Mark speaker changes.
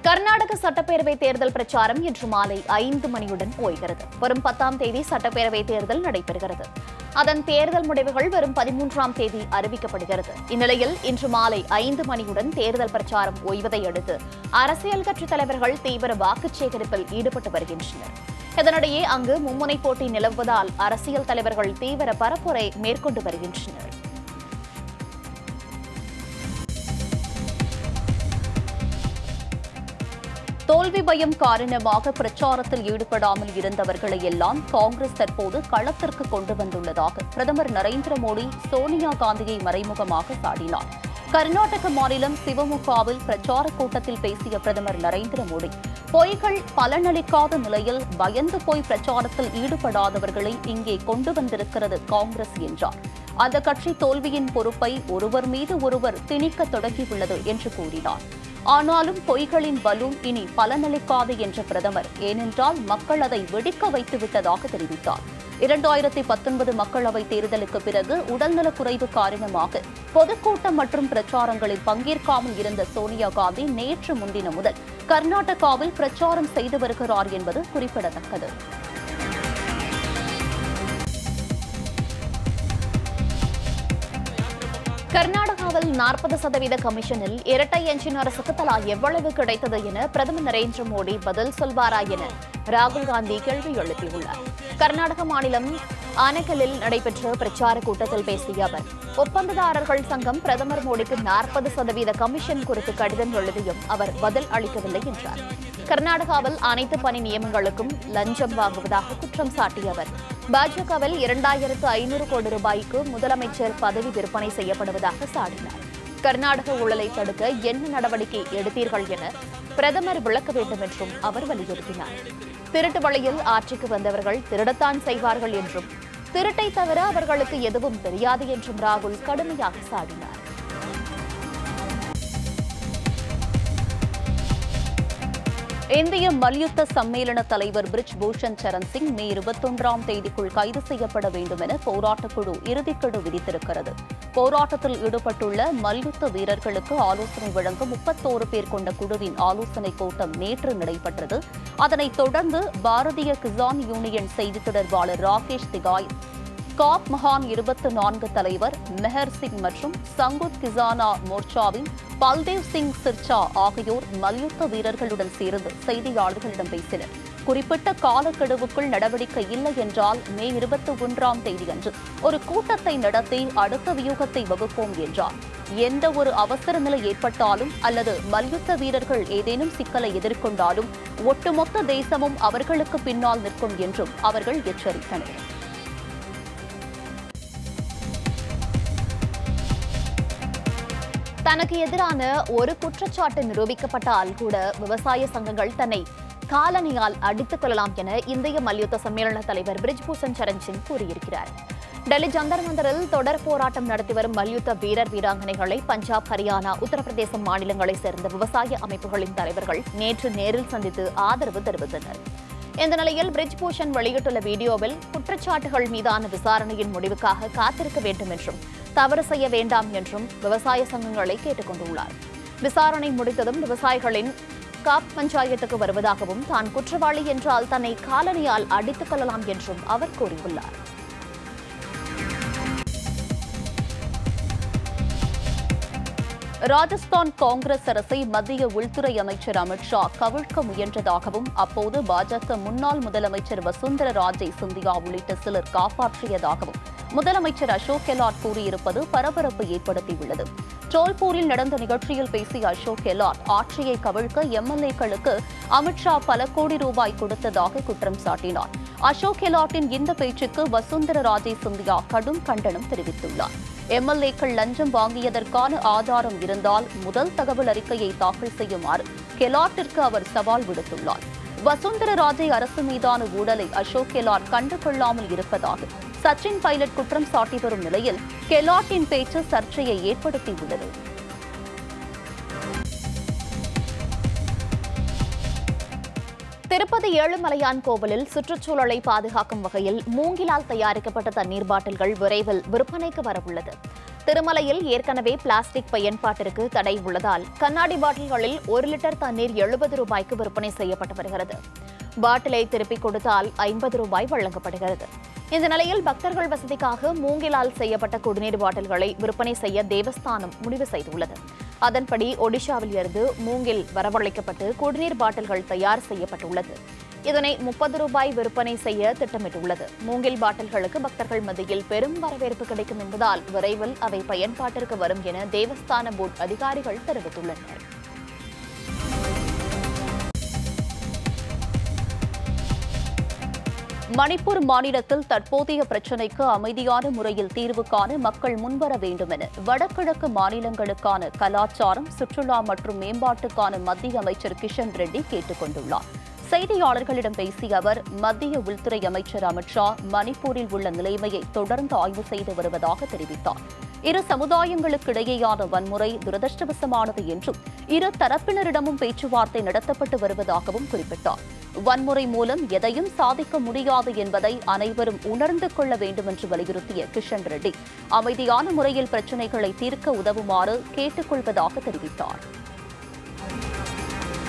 Speaker 1: கர்நாடக சட்டப்பேரவை தேர்தல் பிரச்சாரம் இன்று மாலை ஐந்து மணியுடன் ஓய்கிறது வரும் பத்தாம் தேதி சட்டப்பேரவை தேர்தல் நடைபெறுகிறது அதன் தேர்தல் முடிவுகள் வரும் பதிமூன்றாம் தேதி அறிவிக்கப்படுகிறது இந்நிலையில் இன்று மாலை ஐந்து மணியுடன் தேர்தல் பிரச்சாரம் ஓய்வதை அடுத்து அரசியல் கட்சித் தலைவர்கள் தீவிர வாக்குச் சேகரிப்பில் ஈடுபட்டு வருகின்றனர் இதனிடையே அங்கு மும்முனை போட்டி நிலவுவதால் அரசியல் தலைவர்கள் தீவிர பரப்புரை மேற்கொண்டு வருகின்றனர் தோல்வி பயம் காரணமாக பிரச்சாரத்தில் ஈடுபடாமல் இருந்தவர்களை எல்லாம் காங்கிரஸ் தற்போது களத்திற்கு கொண்டு வந்துள்ளதாக பிரதமர் நரேந்திர மோடி சோனியா காந்தியை மறைமுகமாக சாடினார் கர்நாடக மாநிலம் சிவமுகாவில் பிரச்சார கூட்டத்தில் பேசிய பிரதமர் நரேந்திர மோடி பொய்கள் பலனளிக்காத நிலையில் பயந்து போய் பிரச்சாரத்தில் ஈடுபடாதவர்களை இங்கே கொண்டு வந்திருக்கிறது காங்கிரஸ் என்றார் அந்த கட்சி தோல்வியின் பொறுப்பை ஒருவர் மீது ஒருவர் திணிக்க தொடங்கியுள்ளது என்று கூறினார் ஆனாலும் பொய்களின் பலூன் இனி பலனளிக்காது என்ற பிரதமர் ஏனென்றால் மக்கள் அதை வெடிக்க வைத்து விட்டதாக தெரிவித்தார் இரண்டாயிரத்தி பத்தொன்பது மக்களவைத் தேர்தலுக்கு பிறகு உடல்நலக்குறைவு காரணமாக பொதுக்கூட்டம் மற்றும் பிரச்சாரங்களில் பங்கேற்காமல் இருந்த சோனியா காந்தி நேற்று முன்தினம் முதல் கர்நாடகாவில் பிரச்சாரம் செய்து வருகிறார் என்பது குறிப்பிடத்தக்கது கர்நாடகாவில் நாற்பது சதவீத கமிஷனில் இரட்டை என்ஜின் அரசுக்கு தலா எவ்வளவு கிடைத்தது என பிரதமர் நரேந்திர மோடி பதில் சொல்வாரா என ராகுல் காந்தி கேள்வி எழுப்பியுள்ளார் கர்நாடக மாநிலம் ஆனக்கலில் நடைபெற்ற பிரச்சார கூட்டத்தில் பேசிய அவர் ஒப்பந்ததாரர்கள் சங்கம் பிரதமர் மோடிக்கு நாற்பது சதவீத கமிஷன் குறித்து கடிதம் எழுதியும் அவர் பதில் அளிக்கவில்லை என்றார் கர்நாடகாவில் அனைத்து பணி நியமங்களுக்கும் லஞ்சம் வாங்குவதாக குற்றம் சாட்டிய அவர் பாஜகவில் இரண்டாயிரத்து ஐநூறு கோடி ரூபாய்க்கு முதலமைச்சர் பதவி விற்பனை செய்யப்படுவதாக சாடினார் கர்நாடக ஊழலை தடுக்க என்ன நடவடிக்கை எடுத்தீர்கள் என பிரதமர் விளக்க வேண்டும் என்றும் அவர் வலியுறுத்தினார் திருட்டு வழியில் ஆட்சிக்கு வந்தவர்கள் திருடத்தான் செய்வார்கள் என்றும் திருட்டை தவிர அவர்களுக்கு எதுவும் தெரியாது என்றும் ராகுல் கடுமையாக சாடினார் இந்திய மல்யுத்த சம்மேளன தலைவர் பிரிஜ் பூஷன் சரண் சிங் மே இருபத்தொன்றாம் தேதிக்குள் கைது செய்யப்பட வேண்டும் என போராட்டக்குழு இறுதிக்கெடு விதித்திருக்கிறது போராட்டத்தில் ஈடுபட்டுள்ள மல்யுத்த வீரர்களுக்கு ஆலோசனை வழங்க முப்பத்தோரு பேர் கொண்ட குழுவின் ஆலோசனைக் கூட்டம் நேற்று நடைபெற்றது அதனைத் தொடர்ந்து பாரதிய கிசான் யூனியன் செய்தித் தொடர்பாளர் ராகேஷ் திகாய் காப் மகான் இருபத்தி நான்கு தலைவர் மெஹர் சிங் மற்றும் சங்குத் கிசானா மோர்ச்சாவின் பல்தேவ் சிங் சிர்ச்சா ஆகியோர் மல்யுத்த வீரர்களுடன் சேர்ந்து செய்தியாளர்களிடம் பேசினர் குறிப்பிட்ட காலக்கெடுவுக்குள் நடவடிக்கை இல்லை என்றால் மே இருபத்தி ஒன்றாம் தேதியன்று ஒரு கூட்டத்தை நடத்தி அடுத்த வியூகத்தை வகுப்போம் என்றார் எந்த ஒரு அவசர நிலை ஏற்பட்டாலும் அல்லது மல்யுத்த வீரர்கள் ஏதேனும் சிக்கலை எதிர்கொண்டாலும் ஒட்டுமொத்த தேசமும் அவர்களுக்கு பின்னால் நிற்கும் என்றும் அவர்கள் எச்சரித்தனர் தனக்கு எதிரான ஒரு குற்றச்சாட்டு நிரூபிக்கப்பட்டால் கூட விவசாய சங்கங்கள் தன்னை காலனியால் அடித்துக் கொள்ளலாம் என இந்திய மல்யுத்த சம்மேளன தலைவர் பிரிஜ்பூஷன் சரண் சிங் கூறியிருக்கிறார் டெல்லி ஜந்தர் மந்தரில் தொடர் போராட்டம் நடத்தி வரும் மல்யுத்த வீரர் வீராங்கனைகளை பஞ்சாப் ஹரியானா உத்தரப்பிரதேசம் மாநிலங்களைச் சேர்ந்த விவசாய அமைப்புகளின் தலைவர்கள் நேற்று நேரில் சந்தித்து ஆதரவு தெரிவித்தனர் இந்த நிலையில் பிரிஜ்பூஷன் வெளியிட்டுள்ள வீடியோவில் குற்றச்சாட்டுகள் மீதான விசாரணையின் முடிவுக்காக காத்திருக்க வேண்டும் என்றும் தவறு செய்ய வேண்டாம் என்றும் விவசாய சங்கங்களை கேட்டுக் கொண்டுள்ளார் விசாரணை முடித்ததும் விவசாயிகளின் காப் பஞ்சாயத்துக்கு வருவதாகவும் தான் குற்றவாளி என்றால் தன்னை காலனியால் அடித்துக் கொள்ளலாம் என்றும் அவர் கூறியுள்ளார் ராஜஸ்தான் காங்கிரஸ் அரசை மத்திய உள்துறை அமைச்சர் அமித் ஷா கவிழ்க்க முயன்றதாகவும் அப்போது பாஜக முன்னாள் முதலமைச்சர் வசுந்தர ராஜே சிந்தியா உள்ளிட்ட சிலர் காப்பாற்றியதாகவும் முதலமைச்சர் அசோக் கெலாட் கூறியிருப்பது பரபரப்பு ஏற்படுத்தியுள்ளது டோல்பூரில் நடந்த நிகழ்ச்சியில் பேசிய அசோக் கெலாட் ஆட்சியை கவிழ்க்க எம்எல்ஏக்களுக்கு அமித்ஷா பல கோடி ரூபாய் கொடுத்ததாக குற்றம் சாட்டினார் அசோக் கெலாட்டின் இந்த பேச்சுக்கு வசுந்தர ராஜே சிந்தியா கடும் கண்டனம் தெரிவித்துள்ளார் எம்எல்ஏக்கள் லஞ்சம் வாங்கியதற்கான ஆதாரம் இருந்தால் முதல் தகவல் அறிக்கையை தாக்கல் செய்யுமாறு கெலாட்டிற்கு அவர் சவால் விடுத்துள்ளார் வசுந்தர ராஜே அரசு மீதான ஊழலை அசோக் கெலாட் கண்டுகொள்ளாமல் இருப்பதாக சச்சின் பைலட் குற்றம் சாட்டி வரும் நிலையில் கெலாட்டின் பேச்சு சர்ச்சையை ஏற்படுத்தியுள்ளது திருப்பதி ஏழுமலையான் கோவிலில் சுற்றுச்சூழலை பாதுகாக்கும் வகையில் மூங்கிலால் தயாரிக்கப்பட்ட தண்ணீர் பாட்டில்கள் விரைவில் விற்பனைக்கு வரவுள்ளது
Speaker 2: திருமலையில் ஏற்கனவே பிளாஸ்டிக் பயன்பாட்டிற்கு தடை உள்ளதால் கண்ணாடி பாட்டில்களில் ஒரு லிட்டர் தண்ணீர் எழுபது ரூபாய்க்கு விற்பனை செய்யப்பட்டு வருகிறது பாட்டிலை திருப்பிக் கொடுத்தால் ஐம்பது ரூபாய் வழங்கப்படுகிறது இந்த நிலையில் பக்தர்கள் வசதிக்காக மூங்கிலால் செய்யப்பட்ட குடிநீர் பாட்டில்களை விற்பனை செய்ய தேவஸ்தானம் முடிவு செய்துள்ளது அதன்படி ஒடிஷாவில் இருந்து மூங்கில் வரவழைக்கப்பட்டு குடிநீர் பாட்டில்கள் தயார் செய்யப்பட்டுள்ளது இதனை முப்பது ரூபாய் விற்பனை செய்ய திட்டமிட்டுள்ளது மூங்கில் பாட்டில்களுக்கு பக்தர்கள் மத்தியில் பெரும் வரவேற்பு கிடைக்கும் என்பதால் விரைவில் அவை பயன்பாட்டிற்கு வரும் என தேவஸ்தான போர்டு அதிகாரிகள் தெரிவித்துள்ளனர்
Speaker 1: மணிப்பூர் மாநிலத்தில் தற்போதைய பிரச்சினைக்கு அமைதியான முறையில் தீர்வு காண மக்கள் முன்வர வேண்டும் என வடகிழக்கு மாநிலங்களுக்கான கலாச்சாரம் சுற்றுலா மற்றும் மேம்பாட்டுக்கான மத்திய அமைச்சர் கிஷன் ரெட்டி கேட்டுக் கொண்டுள்ளார் செய்தியாளர்களிடம் பேசிய அவர் மத்திய உள்துறை அமைச்சர் அமித்ஷா மணிப்பூரில் உள்ள நிலைமையை தொடர்ந்து ஆய்வு செய்து வருவதாக தெரிவித்தார் இரு சமுதாயங்களுக்கிடையேயான வன்முறை துரதிருஷ்டவசமானது என்றும் இரு தரப்பினரிடமும் பேச்சுவார்த்தை நடத்தப்பட்டு வருவதாகவும் குறிப்பிட்டார் வன்முறை மூலம் எதையும் சாதிக்க முடியாது என்பதை அனைவரும் உணர்ந்து கொள்ள வேண்டும் என்று வலியுறுத்திய கிஷன் ரெட்டி அமைதியான முறையில் பிரச்சினைகளை தீர்க்க உதவுமாறு கேட்டுக் கொள்வதாக தெரிவித்தார்